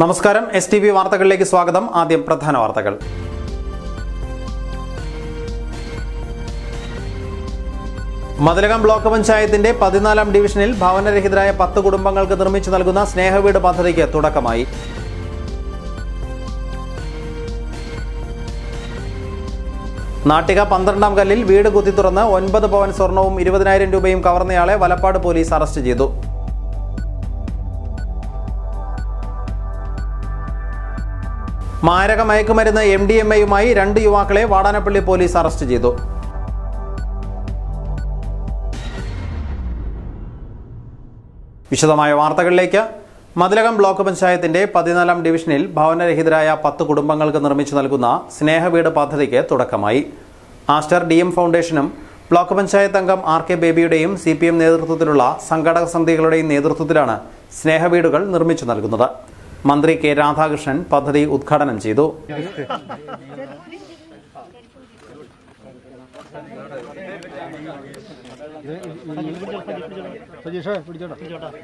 നമസ്കാരം S T V വാർത്തകളിലേക്ക് സ്വാഗതം ആദ്യം പ്രധാന വാർത്തകൾ മതിലകം ബ്ലോക്ക് പഞ്ചായത്തിന്റെ പതിനാലാം ഡിവിഷനിൽ ഭവനരഹിതരായ പത്ത് കുടുംബങ്ങൾക്ക് നിർമ്മിച്ചു നൽകുന്ന സ്നേഹവീട് പദ്ധതിക്ക് തുടക്കമായി നാട്ടിക പന്ത്രണ്ടാം കല്ലിൽ വീട് കുത്തി തുറന്ന് ഒൻപത് പവൻ സ്വർണവും ഇരുപതിനായിരം രൂപയും കവർന്നയാളെ വലപ്പാട് പോലീസ് അറസ്റ്റ് ചെയ്തു മാരക മയക്കുമരുന്ന് എം ഡി എം എയുമായി രണ്ട് യുവാക്കളെ വാടാനപ്പള്ളി പോലീസ് അറസ്റ്റ് ചെയ്തു വിശദമായ വാർത്തകളിലേക്ക് മതിലകം ബ്ലോക്ക് പഞ്ചായത്തിന്റെ പതിനാലാം ഡിവിഷനിൽ ഭവനരഹിതരായ പത്ത് കുടുംബങ്ങൾക്ക് നിർമ്മിച്ചു നൽകുന്ന സ്നേഹവീട് പദ്ധതിക്ക് തുടക്കമായി ആസ്റ്റർ ഡി എം ഫൗണ്ടേഷനും ബ്ലോക്ക് പഞ്ചായത്ത് അംഗം ആർ കെ ബേബിയുടെയും സി പി എം നേതൃത്വത്തിലുള്ള സംഘടക സമിതികളുടെയും നേതൃത്വത്തിലാണ് സ്നേഹവീടുകൾ നിർമ്മിച്ചു നൽകുന്നത് മന്ത്രി കെ രാധാകൃഷ്ണൻ പദ്ധതി ഉദ്ഘാടനം ചെയ്തു സജീഷേ പിടിച്ചോട്ടോ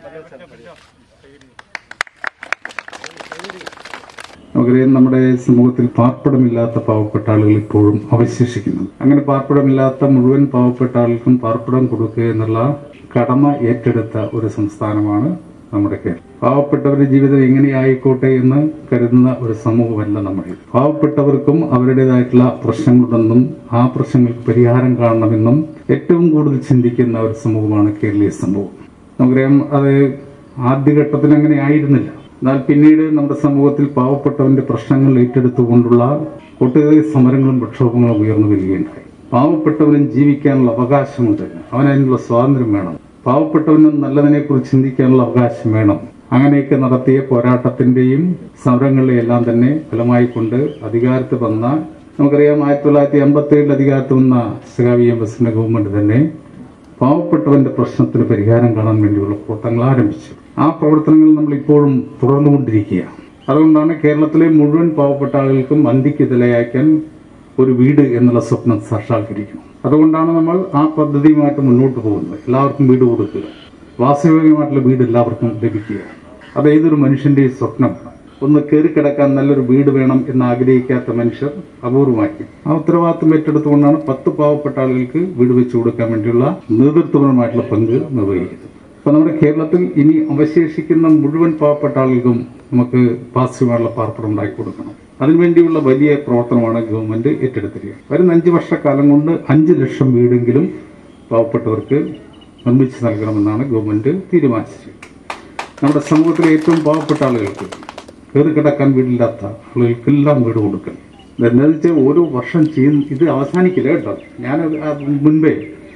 നമുക്കറിയാം നമ്മുടെ സമൂഹത്തിൽ പാർപ്പിടമില്ലാത്ത പാവപ്പെട്ട ആളുകൾ ഇപ്പോഴും അവശേഷിക്കുന്നത് അങ്ങനെ പാർപ്പിടമില്ലാത്ത മുഴുവൻ പാവപ്പെട്ട ആളുകൾക്കും പാർപ്പിടം കൊടുക്കുക എന്നുള്ള കടമ ഏറ്റെടുത്ത ഒരു സംസ്ഥാനമാണ് നമ്മുടെ കേരളം പാവപ്പെട്ടവരുടെ ജീവിതം എങ്ങനെയായിക്കോട്ടെ എന്ന് കരുതുന്ന ഒരു സമൂഹമല്ല നമ്മൾ പാവപ്പെട്ടവർക്കും അവരുടേതായിട്ടുള്ള പ്രശ്നങ്ങളുണ്ടെന്നും ആ പ്രശ്നങ്ങൾക്ക് പരിഹാരം കാണണമെന്നും ഏറ്റവും കൂടുതൽ ചിന്തിക്കുന്ന ഒരു സമൂഹമാണ് കേരളീയ സമൂഹം നമുക്കറിയാം അത് ആദ്യഘട്ടത്തിൽ അങ്ങനെ ആയിരുന്നില്ല എന്നാൽ പിന്നീട് നമ്മുടെ സമൂഹത്തിൽ പാവപ്പെട്ടവന്റെ പ്രശ്നങ്ങൾ ഏറ്റെടുത്തുകൊണ്ടുള്ള ഒട്ടേറെ സമരങ്ങളും പ്രക്ഷോഭങ്ങളും ഉയർന്നു വരികയുണ്ടായി പാവപ്പെട്ടവനും ജീവിക്കാനുള്ള അവകാശമുണ്ട് അവനതിനുള്ള സ്വാതന്ത്ര്യം വേണം പാവപ്പെട്ടവനും നല്ലതിനെക്കുറിച്ച് ചിന്തിക്കാനുള്ള അവകാശം വേണം അങ്ങനെയൊക്കെ നടത്തിയ പോരാട്ടത്തിന്റെയും സമരങ്ങളുടെയും എല്ലാം തന്നെ ഫലമായി കൊണ്ട് അധികാരത്തിൽ വന്ന നമുക്കറിയാം ആയിരത്തി തൊള്ളായിരത്തി അമ്പത്തി ഏഴിൽ അധികാരത്തിൽ വന്ന സഖാവി എം എസിന്റെ ഗവൺമെന്റ് തന്നെ പാവപ്പെട്ടവന്റെ പ്രശ്നത്തിന് പരിഹാരം കാണാൻ വേണ്ടിയുള്ള പ്രവർത്തനങ്ങൾ ആരംഭിച്ചു ആ പ്രവർത്തനങ്ങൾ നമ്മൾ ഇപ്പോഴും തുടർന്നുകൊണ്ടിരിക്കുകയാണ് അതുകൊണ്ടാണ് കേരളത്തിലെ മുഴുവൻ പാവപ്പെട്ട ആളുകൾക്കും അന്തിക്ക് തലയാക്കാൻ ഒരു വീട് എന്നുള്ള സ്വപ്നം സാക്ഷാത്കരിക്കണം അതുകൊണ്ടാണ് നമ്മൾ ആ പദ്ധതിയുമായിട്ട് മുന്നോട്ട് പോകുന്നത് എല്ലാവർക്കും വീട് കൊടുക്കുക വാസയോഗ്യമായിട്ടുള്ള വീട് എല്ലാവർക്കും ലഭിക്കുക അത് ഏതൊരു മനുഷ്യന്റെയും സ്വപ്നമാണ് ഒന്ന് കയറിക്കിടക്കാൻ നല്ലൊരു വീട് വേണം എന്ന് ആഗ്രഹിക്കാത്ത മനുഷ്യർ അപൂർവമാക്കി ആ ഉത്തരവാദിത്വം ഏറ്റെടുത്തുകൊണ്ടാണ് പത്ത് പാവപ്പെട്ട ആളുകൾക്ക് വീട് വെച്ചു കൊടുക്കാൻ വേണ്ടിയുള്ള നേതൃത്വപരമായിട്ടുള്ള പങ്ക് നിർവഹിക്കുന്നത് അപ്പൊ നമ്മുടെ കേരളത്തിൽ ഇനി അവശേഷിക്കുന്ന മുഴുവൻ പാവപ്പെട്ട ആളുകൾക്കും നമുക്ക് പാസ്യമായുള്ള പാർപ്പിടം ഉണ്ടാക്കി കൊടുക്കണം അതിനുവേണ്ടിയുള്ള വലിയ പ്രവർത്തനമാണ് ഗവൺമെന്റ് ഏറ്റെടുത്തിരിക്കുന്നത് വരുന്ന അഞ്ച് വർഷക്കാലം കൊണ്ട് അഞ്ച് ലക്ഷം വീടെങ്കിലും പാവപ്പെട്ടവർക്ക് നിർമ്മിച്ചു നൽകണമെന്നാണ് ഗവൺമെന്റ് തീരുമാനിച്ചത് നമ്മുടെ സമൂഹത്തിലെ ഏറ്റവും പാവപ്പെട്ട ആളുകൾക്ക് കയറി കിടക്കാൻ വീടില്ലാത്ത ആളുകൾക്കെല്ലാം വീട് കൊടുക്കൽ എന്താണെന്ന് വെച്ചാൽ ഓരോ വർഷം ചെയ്യുന്ന ഇത് അവസാനിക്കില്ല കേട്ടോ ഞാൻ ആ മുൻപേ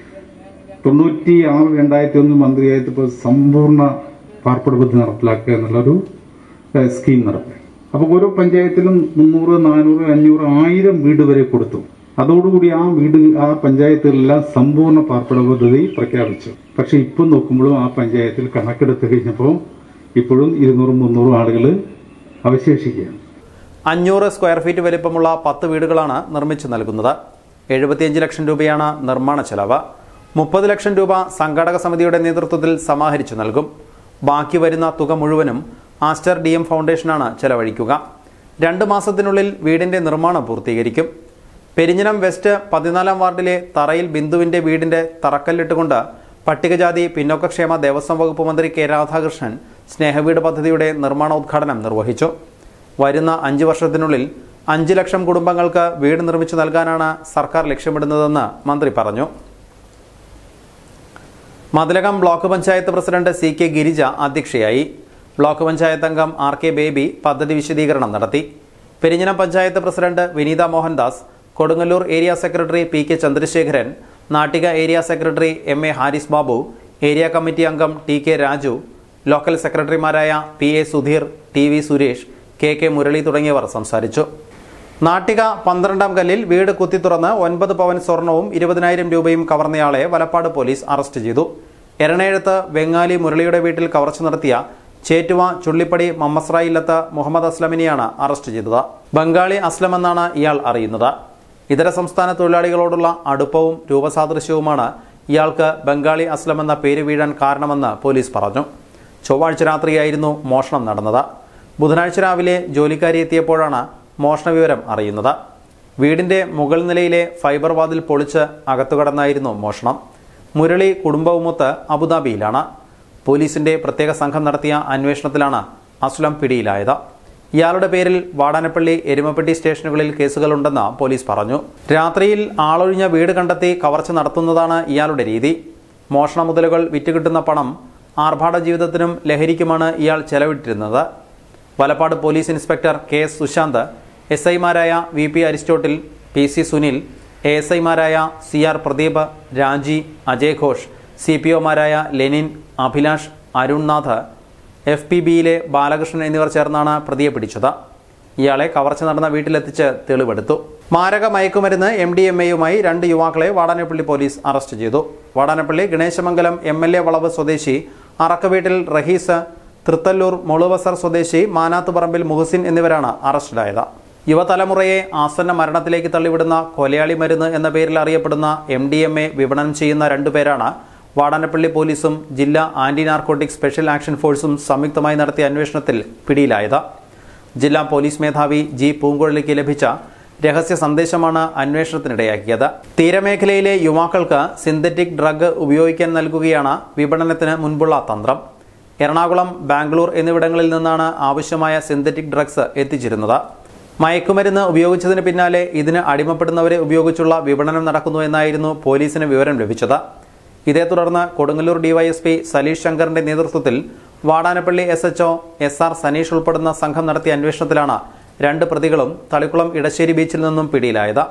തൊണ്ണൂറ്റി ആറ് രണ്ടായിരത്തി ഒന്ന് മന്ത്രിയായപ്പോൾ സമ്പൂർണ്ണ പാർപ്പിട പദ്ധതി നടപ്പിലാക്കുക എന്നുള്ളൊരു ഏഹ്, സ്കീം നടത്തി അപ്പോൾ ഓരോ പഞ്ചായത്തിലും മുന്നൂറ് നാനൂറ് അഞ്ഞൂറ് ആയിരം വീട് വരെ കൊടുത്തു അതോടുകൂടി ആ വീട് ആ പഞ്ചായത്തുകളെല്ലാം സമ്പൂർണ്ണ പാർപ്പിട പദ്ധതി പ്രഖ്യാപിച്ചു പക്ഷെ ഇപ്പം നോക്കുമ്പോഴും ആ പഞ്ചായത്തിൽ കണക്കെടുത്ത് കഴിഞ്ഞപ്പോൾ ഇപ്പോഴും ഇരുന്നൂറും മുന്നൂറും ആളുകൾ അവശേഷിക്കുകയാണ് അഞ്ഞൂറ് സ്ക്വയർ ഫീറ്റ് വലിപ്പമുള്ള പത്ത് വീടുകളാണ് നിർമ്മിച്ചു നൽകുന്നത് എഴുപത്തിയഞ്ച് ലക്ഷം രൂപയാണ് നിർമ്മാണ ചെലവ് മുപ്പത് ലക്ഷം രൂപ സംഘാടക സമിതിയുടെ നേതൃത്വത്തിൽ സമാഹരിച്ചു നൽകും ബാക്കി വരുന്ന തുക മുഴുവനും ആസ്റ്റർ ഡി എം ഫൗണ്ടേഷനാണ് ചെലവഴിക്കുക രണ്ട് മാസത്തിനുള്ളിൽ വീടിന്റെ നിർമ്മാണം പൂർത്തീകരിക്കും പെരിഞ്ഞനം വെസ്റ്റ് പതിനാലാം വാർഡിലെ തറയിൽ ബിന്ദുവിന്റെ വീടിന്റെ തറക്കല്ലിട്ടുകൊണ്ട് പട്ടികജാതി പിന്നോക്കക്ഷേമ ദേവസ്വം വകുപ്പ് മന്ത്രി കെ രാധാകൃഷ്ണൻ സ്നേഹവീട് പദ്ധതിയുടെ നിർമ്മാണോദ്ഘാടനം നിർവഹിച്ചു വരുന്ന അഞ്ച് വർഷത്തിനുള്ളിൽ അഞ്ച് ലക്ഷം കുടുംബങ്ങൾക്ക് വീട് നിർമ്മിച്ചു നൽകാനാണ് സർക്കാർ ലക്ഷ്യമിടുന്നതെന്ന് മന്ത്രി പറഞ്ഞു Mathilakam block panchayat president C K Girija അധ്യക്ഷയായി ബ്ലോക്ക് പഞ്ചായത്ത് അംഗം ആർ കെ ബേബി പദ്ധതി വിശദീകരണം നടത്തി Perinjanam panchayat president Vineetha Mohandas Kodungallur area secretary P K Chandrasekharan Nattika area secretary M A Haris Babu area committee അംഗം ടി കെ രാജു ലോക്കൽ സെക്രട്ടറിമാരായ P A Sudheer T V Suresh K K Murali തുടങ്ങിയവർ സംസാരിച്ചു നാട്ടിക പന്ത്രണ്ടാം കല്ലിൽ വീട് കുത്തിത്തുറന്ന് ഒൻപത് പവൻ സ്വർണവും ഇരുപതിനായിരം രൂപയും കവർന്നയാളെ വലപ്പാട് പോലീസ് അറസ്റ്റ് ചെയ്തു എറണേഴത്ത് വെങ്ങാലി മുരളിയുടെ വീട്ടിൽ കവർച്ച നടത്തിയ ചേറ്റുവ ചുള്ളിപ്പടി മമ്മസ്രായില്ലത്ത് മുഹമ്മദ് അസ്ലമിനെയാണ് അറസ്റ്റ് ചെയ്തത് ബംഗാളി അസ്ലം എന്നാണ് ഇയാൾ അറിയുന്നത് ഇതര സംസ്ഥാന തൊഴിലാളികളോടുള്ള അടുപ്പവും രൂപസാദൃശ്യവുമാണ് ഇയാൾക്ക് ബംഗാളി അസ്ലം എന്ന പേര് വീഴാൻ കാരണമെന്ന് പോലീസ് പറഞ്ഞു ചൊവ്വാഴ്ച രാത്രിയായിരുന്നു മോഷണം നടന്നത് ബുധനാഴ്ച രാവിലെ ജോലിക്കാരി എത്തിയപ്പോഴാണ് മോഷണ വിവരം അറിയുന്നത് വീടിന്റെ മുകൾ നിലയിലെ ഫൈബർ വാതിൽ പൊളിച്ച് അകത്തു കടന്നായിരുന്നു മോഷണം മുരളി കുടുംബവുമൊത്ത് അബുദാബിയിലാണ് പോലീസിന്റെ പ്രത്യേക സംഘം നടത്തിയ അന്വേഷണത്തിലാണ് അസ്ലം പിടിയിലായത് ഇയാളുടെ പേരിൽ വാടാനപ്പള്ളി എരുമപ്പെട്ടി സ്റ്റേഷനുകളിൽ കേസുകളുണ്ടെന്ന് പോലീസ് പറഞ്ഞു രാത്രിയിൽ ആളൊഴിഞ്ഞ വീട് കണ്ടെത്തി കവർച്ച നടത്തുന്നതാണ് ഇയാളുടെ രീതി മോഷണ മുതലുകൾ വിറ്റുകിട്ടുന്ന പണം ആർഭാട ജീവിതത്തിനും ലഹരിക്കുമാണ് ഇയാൾ ചെലവിട്ടിരുന്നത് Valappad police inspector K S Sushanth S ഐമാരായ V P Aristotle P C Sunil A S ഐമാരായ C R Pradeep Raji Ajay Ghosh C P ഒമാരായ Lenin Abhilash Arunnath F P ബിയിലെ ബാലകൃഷ്ണൻ എന്നിവർ ചേർന്നാണ് പ്രതിയെ പിടിച്ചത് ഇയാളെ കവർച്ച നടന്ന വീട്ടിലെത്തിച്ച് തെളിവെടുത്തു മാരക മയക്കുമരുന്ന് എം ഡി എം എയുമായി രണ്ട് യുവാക്കളെ വാടാനപ്പള്ളി പോലീസ് അറസ്റ്റ് ചെയ്തു Vadanappally Ganeshamangalam M L A വളവ് സ്വദേശി അറക്കവീട്ടിൽ റഹീസ് തൃത്തല്ലൂർ മുളുവസർ സ്വദേശി മാനാത്തുപറമ്പിൽ മുഹസിൻ എന്നിവരാണ് അറസ്റ്റിലായത് യുവതലമുറയെ ആസന്ന മരണത്തിലേക്ക് തള്ളിവിടുന്ന കൊലയാളി മരുന്ന് എന്ന പേരിൽ അറിയപ്പെടുന്ന എം ഡി എം എ വിപണനം ചെയ്യുന്ന രണ്ടുപേരാണ് വാടാനപ്പള്ളി പോലീസും ജില്ലാ ആന്റി നാർക്കോട്ടിക് സ്പെഷ്യൽ ആക്ഷൻ ഫോഴ്സും സംയുക്തമായി നടത്തിയ അന്വേഷണത്തിൽ പിടിയിലായത് ജില്ലാ പോലീസ് മേധാവി ജി പൂങ്കുഴലിക്ക് ലഭിച്ച രഹസ്യ സന്ദേശമാണ് അന്വേഷണത്തിനിടയാക്കിയത് തീരമേഖലയിലെ യുവാക്കൾക്ക് സിന്തറ്റിക് ഡ്രഗ് ഉപയോഗിക്കാൻ നൽകുകയാണ് വിപണനത്തിന് മുൻപുള്ള തന്ത്രം എറണാകുളം ബാംഗ്ലൂർ എന്നിവിടങ്ങളിൽ നിന്നാണ് ആവശ്യമായ സിന്തറ്റിക് ഡ്രഗ്സ് എത്തിച്ചിരുന്നത് മയക്കുമരുന്ന് ഉപയോഗിച്ചതിന് പിന്നാലെ ഇതിന് അടിമപ്പെടുന്നവരെ ഉപയോഗിച്ചുള്ള വിപണനം നടക്കുന്നു എന്നായിരുന്നു പോലീസിന് വിവരം ലഭിച്ചത് ഇതേ തുടർന്ന് കൊടുങ്ങല്ലൂർ ഡിവൈഎസ്പി സലീഷ് ശങ്കറിന്റെ നേതൃത്വത്തിൽ Vadanappally S HO S R Saneesh ഉൾപ്പെടുന്ന സംഘം നടത്തിയ അന്വേഷണത്തിലാണ് രണ്ട് പ്രതികളും തളിക്കുളം ഇടശ്ശേരി ബീച്ചിൽ നിന്നും പിടിയിലായത്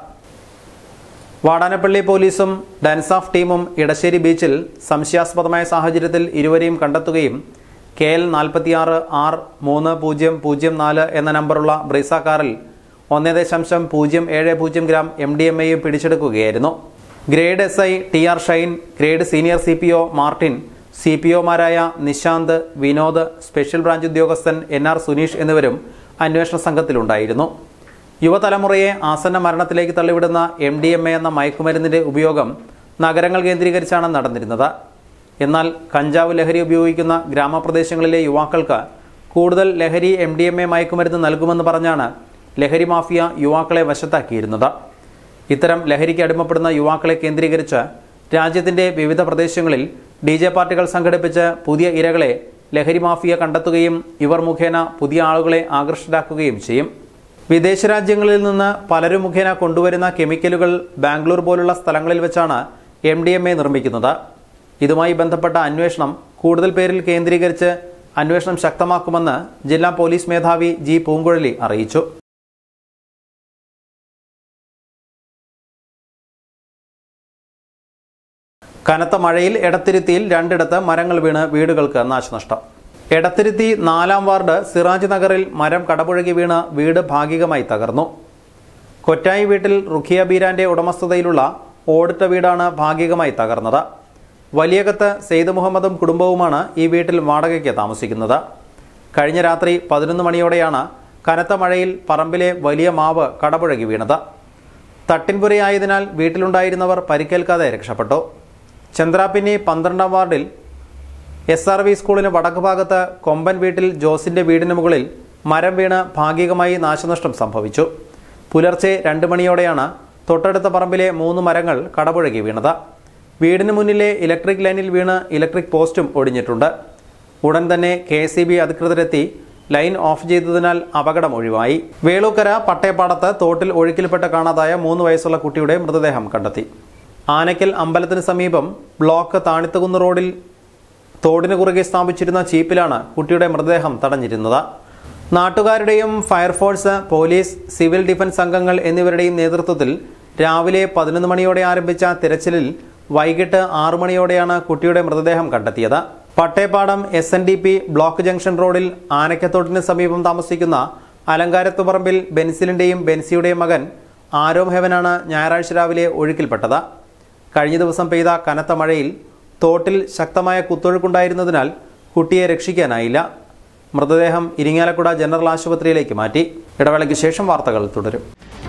വാടാനപ്പള്ളി പോലീസും ഡൻസാഫ് ടീമും ഇടശ്ശേരി ബീച്ചിൽ സംശയാസ്പദമായ സാഹചര്യത്തിൽ ഇരുവരെയും കണ്ടെത്തുകയും കെ എൽ നാൽപ്പത്തിയാറ് ആർ മൂന്ന് പൂജ്യം പൂജ്യം നാല് എന്ന നമ്പറുള്ള ബ്രീസ കാറിൽ ഒന്ന് ദശാംശം പൂജ്യം ഏഴ് പൂജ്യം ഗ്രാം എം ഡി എം എയും പിടിച്ചെടുക്കുകയായിരുന്നു grade S I T R Shine grade senior C P O Martin C P ഒമാരായ നിശാന്ത് വിനോദ് സ്പെഷ്യൽ ബ്രാഞ്ച് ഉദ്യോഗസ്ഥൻ എൻ ആർ സുനീഷ് എന്നിവരും അന്വേഷണ സംഘത്തിലുണ്ടായിരുന്നു യുവതലമുറയെ ആസന്ന മരണത്തിലേക്ക് തള്ളിവിടുന്ന എം ഡി എം എ എന്ന മയക്കുമരുന്നിന്റെ ഉപയോഗം നഗരങ്ങൾ കേന്ദ്രീകരിച്ചാണ് നടന്നിരുന്നത് എന്നാൽ കഞ്ചാവ് ലഹരി ഉപയോഗിക്കുന്ന ഗ്രാമപ്രദേശങ്ങളിലെ യുവാക്കൾക്ക് കൂടുതൽ ലഹരി എം ഡി എം എ മയക്കുമരുന്ന് നൽകുമെന്ന് പറഞ്ഞാണ് ലഹരി മാഫിയ യുവാക്കളെ വശത്താക്കിയിരുന്നത് ഇത്തരം ലഹരിക്ക് അടിമപ്പെടുന്ന യുവാക്കളെ കേന്ദ്രീകരിച്ച് രാജ്യത്തിന്റെ വിവിധ പ്രദേശങ്ങളിൽ ഡി ജെ പാർട്ടികൾ സംഘടിപ്പിച്ച് പുതിയ ഇരകളെ ലഹരി മാഫിയ കണ്ടെത്തുകയും ഇവർ മുഖേന പുതിയ ആളുകളെ ആകർഷരാക്കുകയും ചെയ്യും വിദേശ രാജ്യങ്ങളിൽ നിന്ന് പലരും മുഖേന കൊണ്ടുവരുന്ന കെമിക്കലുകൾ ബാംഗ്ലൂർ പോലുള്ള സ്ഥലങ്ങളിൽ വെച്ചാണ് എം ഡി എം എ നിർമ്മിക്കുന്നത് ഇതുമായി ബന്ധപ്പെട്ട അന്വേഷണം കൂടുതൽ പേരിൽ കേന്ദ്രീകരിച്ച് അന്വേഷണം ശക്തമാക്കുമെന്ന് ജില്ലാ പോലീസ് മേധാവി ജി പൂങ്കുഴലി അറിയിച്ചു കനത്ത മഴയിൽ എടത്തിരുത്തിയിൽ രണ്ടിടത്ത് മരങ്ങൾ വീണ് വീടുകൾക്ക് നാശനഷ്ടം എടത്തിരുത്തി നാലാം വാർഡ് സിറാജ് നഗറിൽ മരം കടപുഴകി വീണ് വീട് ഭാഗികമായി തകർന്നു കൊറ്റായി വീട്ടിൽ റുഖിയ ബീരാന്റെ ഉടമസ്ഥതയിലുള്ള ഓടിട്ട വീടാണ് ഭാഗികമായി തകർന്നത് വലിയകത്ത് സെയ്ദ് മുഹമ്മദും കുടുംബവുമാണ് ഈ വീട്ടിൽ വാടകയ്ക്ക് താമസിക്കുന്നത് കഴിഞ്ഞ രാത്രി പതിനൊന്ന് മണിയോടെയാണ് കനത്ത മഴയിൽ പറമ്പിലെ വലിയ മാവ് കടപുഴകി വീണത് തട്ടിൻപുരയായതിനാൽ വീട്ടിലുണ്ടായിരുന്നവർ പരിക്കേൽക്കാതെ രക്ഷപ്പെട്ടു ചന്ദ്രാപ്പിന്നി പന്ത്രണ്ടാം വാർഡിൽ എസ് ആർ വി സ്കൂളിന് വടക്ക് ഭാഗത്ത് കൊമ്പൻ വീട്ടിൽ ജോസിന്റെ വീടിന് മുകളിൽ മരം വീണ് ഭാഗികമായി നാശനഷ്ടം സംഭവിച്ചു പുലർച്ചെ രണ്ട് മണിയോടെയാണ് തൊട്ടടുത്ത പറമ്പിലെ മൂന്ന് മരങ്ങൾ കടപുഴകി വീണത് വീടിന് മുന്നിലെ ഇലക്ട്രിക് ലൈനിൽ വീണ് ഇലക്ട്രിക് പോസ്റ്റും ഒടിഞ്ഞിട്ടുണ്ട് ഉടൻ തന്നെ കെ എസ് അധികൃതരെത്തി ലൈൻ ഓഫ് ചെയ്തതിനാൽ അപകടം ഒഴിവായി വേളൂക്കര പട്ടയപ്പാടത്ത് തോട്ടിൽ ഒഴുക്കിൽപ്പെട്ട് കാണാതായ മൂന്ന് വയസ്സുള്ള കുട്ടിയുടെ മൃതദേഹം കണ്ടെത്തി ആനയ്ക്കൽ അമ്പലത്തിന് സമീപം ബ്ലോക്ക് താണിത്തുകുന്ന് റോഡിൽ തോടിന് കുറുകെ സ്ഥാപിച്ചിരുന്ന ചീപ്പിലാണ് കുട്ടിയുടെ മൃതദേഹം തടഞ്ഞിരുന്നത് നാട്ടുകാരുടെയും ഫയർഫോഴ്സ് പോലീസ് സിവിൽ ഡിഫൻസ് അംഗങ്ങൾ എന്നിവരുടെയും നേതൃത്വത്തിൽ രാവിലെ പതിനൊന്ന് മണിയോടെ ആരംഭിച്ച തിരച്ചിലിൽ വൈകിട്ട് ആറു മണിയോടെയാണ് കുട്ടിയുടെ മൃതദേഹം കണ്ടെത്തിയത് Pattepadam S N D P block junction റോഡിൽ ആനക്കത്തോട്ടിന് സമീപം താമസിക്കുന്ന അലങ്കാരത്തുപറമ്പിൽ ബെൻസിലിന്റെയും ബെൻസിയുടെയും മകൻ ആരോം ഹെവനാണ് ഞായറാഴ്ച രാവിലെ ഒഴുക്കിൽപ്പെട്ടത് കഴിഞ്ഞ ദിവസം പെയ്ത കനത്ത മഴയിൽ തോട്ടിൽ ശക്തമായ കുത്തൊഴുക്കുണ്ടായിരുന്നതിനാൽ കുട്ടിയെ രക്ഷിക്കാനായില്ല മൃതദേഹം ഇരിങ്ങാലക്കുട ജനറൽ ആശുപത്രിയിലേക്ക് മാറ്റി ഇടവേളയ്ക്ക് ശേഷം വാർത്തകൾ തുടരും